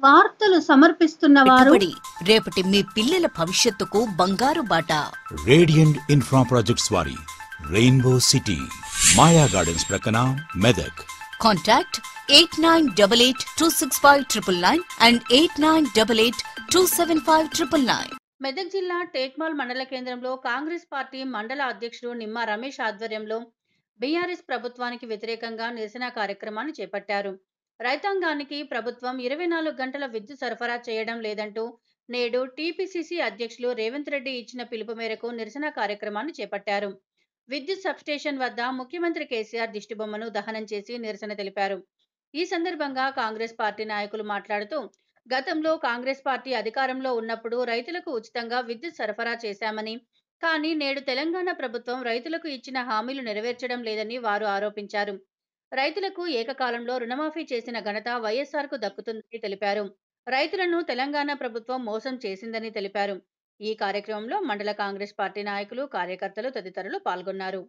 వార్తలు సమర్పిస్తున్న వారు పెట్టుబడి రేపటి మీ పిల్లల భవిష్యత్తుకు బంగారు బాట రేడియంట్ ఇన్ఫ్రా ప్రాజెక్ట్స్ వారి రెయిన్బో సిటీ మాయా గార్డెన్స్ ప్రక్కన Medak contact eight nine double eight two six five triple nine and eight nine double eight two seven five triple nine Medak జిల్లా టేక్మాల్ మండల కేంద్రంలో కాంగ్రెస్ పార్టీ మండల అధ్యక్షుడు నిమ్మ రమేష్ ఆధ్వర్యంలో బీఆర్ఎస్ ప్రభుత్వానికి వ్యతిరేకంగా నిరసన కార్యక్రమాన్ని చేపట్టారు రైతాంగానికి ప్రభుత్వం ఇరవై నాలుగు గంటల విద్యుత్ సరఫరా చేయడం లేదంటూ నేడు టీపీసీసీ అధ్యక్షులు రేవంత్ రెడ్డి ఇచ్చిన పిలుపు మేరకు నిరసన కార్యక్రమాన్ని చేపట్టారు విద్యుత్ సబ్స్టేషన్ వద్ద ముఖ్యమంత్రి కేసీఆర్ దిష్టిబొమ్మను దహనం చేసి నిరసన తెలిపారు ఈ సందర్భంగా కాంగ్రెస్ పార్టీ నాయకులు మాట్లాడుతూ గతంలో కాంగ్రెస్ పార్టీ అధికారంలో ఉన్నప్పుడు రైతులకు ఉచితంగా విద్యుత్ సరఫరా చేశామని కానీ నేడు తెలంగాణ ప్రభుత్వం రైతులకు ఇచ్చిన హామీలు నెరవేర్చడం లేదని వారు ఆరోపించారు రైతులకు ఏకకాలంలో రుణమాఫీ చేసిన ఘనత వైఎస్ఆర్ కు దక్కుతుందని తెలిపారు రైతులను తెలంగాణ ప్రభుత్వం మోసం చేసిందని తెలిపారు ఈ కార్యక్రమంలో మండల కాంగ్రెస్ పార్టీ నాయకులు కార్యకర్తలు తదితరులు పాల్గొన్నారు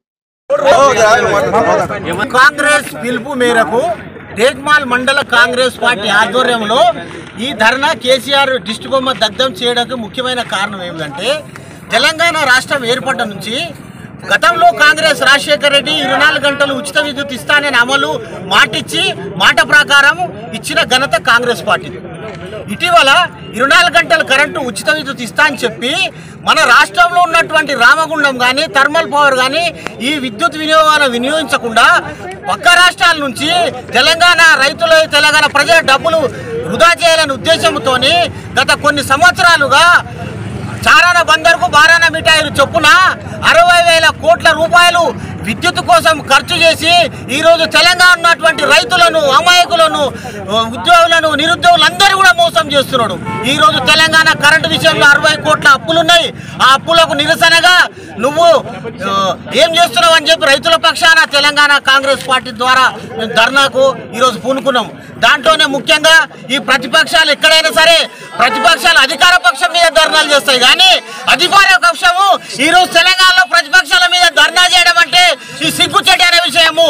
కాంగ్రెస్ పిలుపు మేరకు టేక్మాల్ మండల కాంగ్రెస్ పార్టీ ఆధ్వర్యంలో ఈ ధర్నా కేసీఆర్ దిష్టి బొమ్మ దగ్ధం చేయడానికి ముఖ్యమైన కారణం ఏమిటంటే తెలంగాణ రాష్ట్రం ఏర్పడ్డ నుంచి గతంలో కాంగ్రెస్ రాజశేఖర రెడ్డి ఇరవై నాలుగు గంటలు ఉచిత విద్యుత్ ఇస్తానని అమలు మాటిచ్చి మాట ప్రకారం ఇచ్చిన ఘనత కాంగ్రెస్ పార్టీ ఇటీవల ఇరవై నాలుగు గంటల కరెంటు ఉచిత విద్యుత్ ఇస్తా అని చెప్పి మన రాష్ట్రంలో ఉన్నటువంటి రామగుండం కానీ థర్మల్ పవర్ కానీ ఈ విద్యుత్ వినియోగాన్ని వినియోగించకుండా పక్క రాష్ట్రాల నుంచి తెలంగాణ రైతులు తెలంగాణ ప్రజల డబ్బులు వృధా చేయాలనే ఉద్దేశంతో గత కొన్ని సంవత్సరాలుగా చారాన బందర్కు బారాన మిఠాయిలు చొప్పున అరవై వేల కోట్ల రూపాయలు విద్యుత్ కోసం ఖర్చు చేసి ఈరోజు తెలంగాణ ఉన్నటువంటి రైతులను అమాయకులను ఉద్యోగులను నిరుద్యోగులందరూ కూడా మోసం చేస్తున్నాడు ఈరోజు తెలంగాణ కరెంటు విషయంలో అరవై కోట్ల అప్పులున్నాయి ఆ అప్పులకు నిరసనగా నువ్వు ఆ, ఏం చేస్తున్నావు అని చెప్పి రైతుల పక్షాన తెలంగాణ కాంగ్రెస్ పార్టీ ద్వారా మేము ధర్నాకు ఈరోజు పూనుకున్నాం దాంట్లోనే ముఖ్యంగా ఈ ప్రతిపక్షాలు ఎక్కడైనా సరే ప్రతిపక్షాలు అధికార పక్షం మీద ధర్నాలు చేస్తాయి కానీ అధికార పక్షము ఈ రోజు తెలంగాణలో ప్రతిపక్షాల మీద ధర్నా చేయడం అంటే ఈ సిగ్గుచెడ్డి అనే విషయము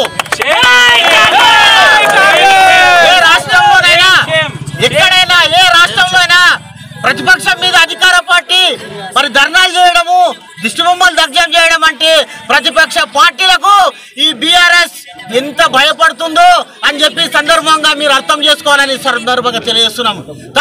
ఏ రాష్ట్రంలోనైనా ఎక్కడైనా ఏ రాష్ట్రంలోనైనా ప్రతిపక్షం మీద అధికార పార్టీ మరి ధర్నాలు చేయడము దిష్టిబొమ్మలు దగ్ధం చేయడం అంటే ప్రతిపక్ష పార్టీలకు ఈ బీఆర్ఎస్ ఎంత భయపడుతుందో అని చెప్పి సందర్భంగా మీరు అర్థం చేసుకోవాలని సందర్భంగా తెలియజేస్తున్నాము